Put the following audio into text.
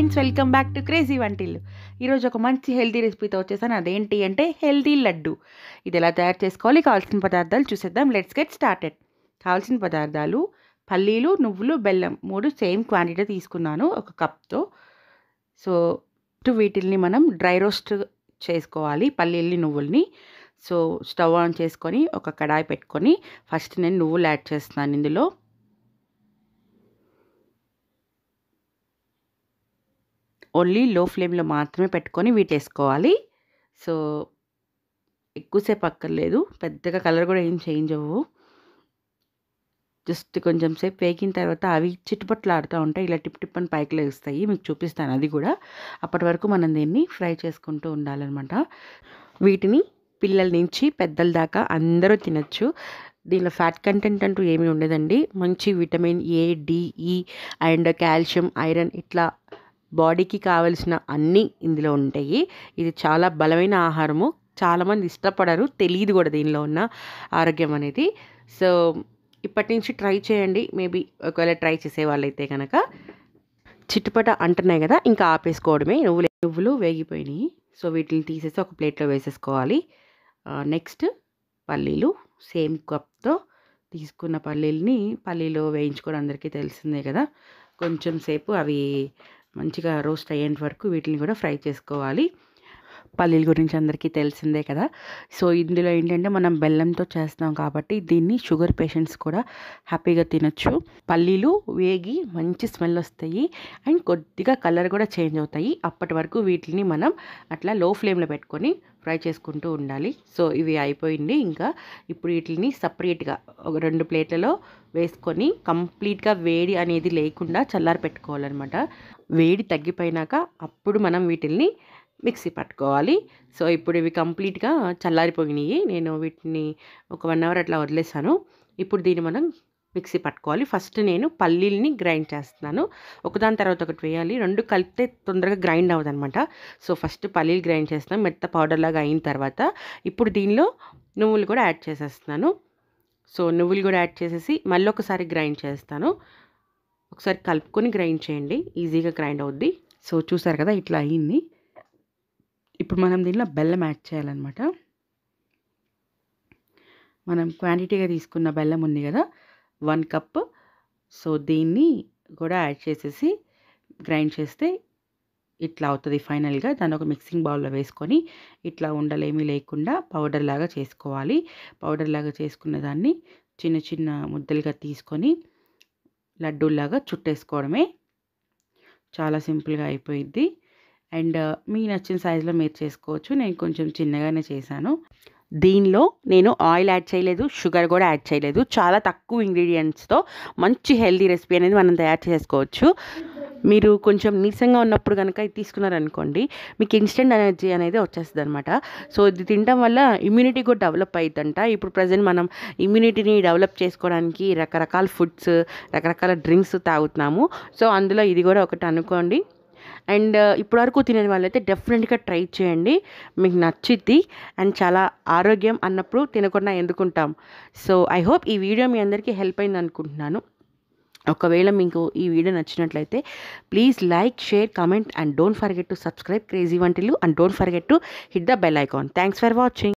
friends welcome back to crazy Vantillu ఈరోజు ఒక మంచి హెల్తీ రెసిపీతో వచ్చేసాను అదేంటి అంటే హెల్తీ లడ్డు ఇది ఎలా తయారు చేసుకోవాలి కావాల్సిన పదార్థాలు చూసేద్దాం లెట్స్ గెట్ స్టార్టెడ్ కావాల్సిన పదార్థాలు పల్లీలు నువ్వులు బెల్లం మూడు సేమ్ క్వాంటిటీ తీసుకున్నాను ఒక కప్తో సో వీటిల్ని మనం డ్రై రోస్ట్ చేసుకోవాలి పల్లీల్ని నువ్వుల్ని సో స్టవ్ ఆన్ చేసుకొని ఒక కడాయి పెట్టుకొని ఫస్ట్ నేను నువ్వులు యాడ్ చేస్తున్నాను ఇందులో ఓన్లీ లో ఫ్లేమ్లో మాత్రమే పెట్టుకొని వీటి వేసుకోవాలి సో ఎక్కువసేపు అక్కర్లేదు పెద్దగా కలర్ కూడా ఏం చేంజ్ అవ్వవు జస్ట్ కొంచెం సేపు వేగిన తర్వాత అవి చిట్టుపట్లు ఆడుతూ ఉంటాయి ఇలా టిప్ టిప్ అని పైకి లేస్తాయి మీకు చూపిస్తాను అది కూడా అప్పటి వరకు మనం దీన్ని ఫ్రై చేసుకుంటూ ఉండాలన్నమాట వీటిని పిల్లల నుంచి పెద్దల దాకా అందరూ తినచ్చు దీనిలో ఫ్యాట్ కంటెంట్ అంటూ ఏమీ ఉండదండి మంచి vitamin A D E and calcium iron ఇట్లా బాడీకి కావలసిన అన్నీ ఇందులో ఉంటాయి ఇది చాలా బలమైన ఆహారము చాలామంది ఇష్టపడరు తెలియదు కూడా దీనిలో ఉన్న ఆరోగ్యం అనేది సో ఇప్పటి నుంచి ట్రై చేయండి మేబీ ఒకవేళ ట్రై చేసే వాళ్ళైతే కనుక చిట్టుపట అంటున్నాయి కదా ఇంకా ఆపేసుకోవడమే నువ్వులు నువ్వులు వేగిపోయినాయి సో వీటిని తీసేసి ఒక ప్లేట్లో వేసేసుకోవాలి నెక్స్ట్ పల్లీలు సేమ్ కప్తో తీసుకున్న పల్లీలని పల్లీలు వేయించుకోవడం అందరికీ తెలిసిందే కదా కొంచెం సేపు అవి మంచిగా రోస్ట్ అయ్యేంత వరకు వీటిని కూడా ఫ్రై చేసుకోవాలి పల్లీల గురించి అందరికీ తెలిసిందే కదా సో ఇందులో ఏంటంటే మనం బెల్లంతో చేస్తాం కాబట్టి దీన్ని షుగర్ పేషెంట్స్ కూడా హ్యాపీగా తినచ్చు పల్లీలు వేగి మంచి స్మెల్ వస్తాయి అండ్ కొద్దిగా కలర్ కూడా చేంజ్ అవుతాయి అప్పటి వరకు వీటిని మనం అట్లా లో ఫ్లేమ్లో పెట్టుకొని ఫ్రై చేసుకుంటూ ఉండాలి సో ఇవి అయిపోయింది ఇంకా ఇప్పుడు వీటిని సపరేట్గా ఒక రెండు ప్లేట్లలో వేసుకొని కంప్లీట్గా వేడి అనేది లేకుండా చల్లారి పెట్టుకోవాలన్నమాట వేడి తగ్గిపోయినాక అప్పుడు మనం వీటిల్ని మిక్సీ పట్టుకోవాలి సో ఇప్పుడు ఇవి కంప్లీట్గా చల్లారిపోయినాయి నేను వీటిని ఒక వన్ అవర్ అట్లా వదిలేసాను ఇప్పుడు దీన్ని మనం మిక్సీ పట్టుకోవాలి ఫస్ట్ నేను పల్లీల్ని గ్రైండ్ చేస్తున్నాను ఒకదాని తర్వాత ఒకటి వేయాలి రెండు కలిపితే తొందరగా గ్రైండ్ అవ్వదు అనమాట సో ఫస్ట్ పల్లీలు గ్రైండ్ చేస్తాను మెత్త పౌడర్ లాగా అయిన తర్వాత ఇప్పుడు దీనిలో నువ్వులు కూడా యాడ్ చేసేస్తున్నాను సో నువ్వులు కూడా యాడ్ చేసేసి మళ్ళీ ఒకసారి గ్రైండ్ చేస్తాను ఒకసారి కలుపుకొని గ్రైండ్ చేయండి ఈజీగా గ్రైండ్ అవుద్ది సో చూసారు కదా ఇట్లా అయ్యింది ఇప్పుడు మనం దీనిలో బెల్లం యాడ్ చేయాలన్నమాట మనం క్వాంటిటీగా తీసుకున్న బెల్లం ఉంది కదా వన్ కప్ సో దీన్ని కూడా యాడ్ చేసేసి గ్రైండ్ చేస్తే ఇట్లా అవుతుంది ఫైనల్గా దాన్ని ఒక మిక్సింగ్ బౌల్లో వేసుకొని ఇట్లా ఉండలేమీ లేకుండా పౌడర్ లాగా చేసుకోవాలి పౌడర్ లాగా చేసుకున్న దాన్ని చిన్న చిన్న ముద్దలుగా తీసుకొని లడ్డూలాగా చుట్టేసుకోవడమే చాలా సింపుల్గా అయిపోయిద్ది అండ్ మీ నచ్చిన సైజులో మీరు చేసుకోవచ్చు నేను కొంచెం చిన్నగానే చేశాను దీనిలో నేను ఆయిల్ యాడ్ చేయలేదు షుగర్ కూడా యాడ్ చేయలేదు చాలా తక్కువ ఇంగ్రీడియంట్స్తో మంచి హెల్తీ రెసిపీ అనేది మనం తయారు చేసుకోవచ్చు మీరు కొంచెం నీరసంగా ఉన్నప్పుడు కనుక ఇది తీసుకున్నారనుకోండి మీకు ఇన్స్టెంట్ ఎనర్జీ అనేది వచ్చేస్తుంది అనమాట సో ఇది తినడం వల్ల ఇమ్యూనిటీ కూడా డెవలప్ అవుతుందంట ఇప్పుడు ప్రజెంట్ మనం ఇమ్యూనిటీని డెవలప్ చేసుకోవడానికి రకరకాల ఫుడ్స్ రకరకాల డ్రింక్స్ తాగుతున్నాము సో అందులో ఇది కూడా ఒకటి అనుకోండి అండ్ ఇప్పటివరకు తినని వాళ్ళైతే డెఫినెట్గా ట్రై చేయండి మీకు నచ్చిద్ది అండ్ చాలా ఆరోగ్యం అన్నప్పుడు తినకుండా ఎందుకుంటాం సో ఐ హోప్ ఈ వీడియో మీ అందరికీ హెల్ప్ అయింది అనుకుంటున్నాను ఒకవేళ మీకు ఈ వీడియో నచ్చినట్లయితే please like share comment and don't forget to subscribe crazy Vantillu and don't forget to hit the bell icon thanks for watching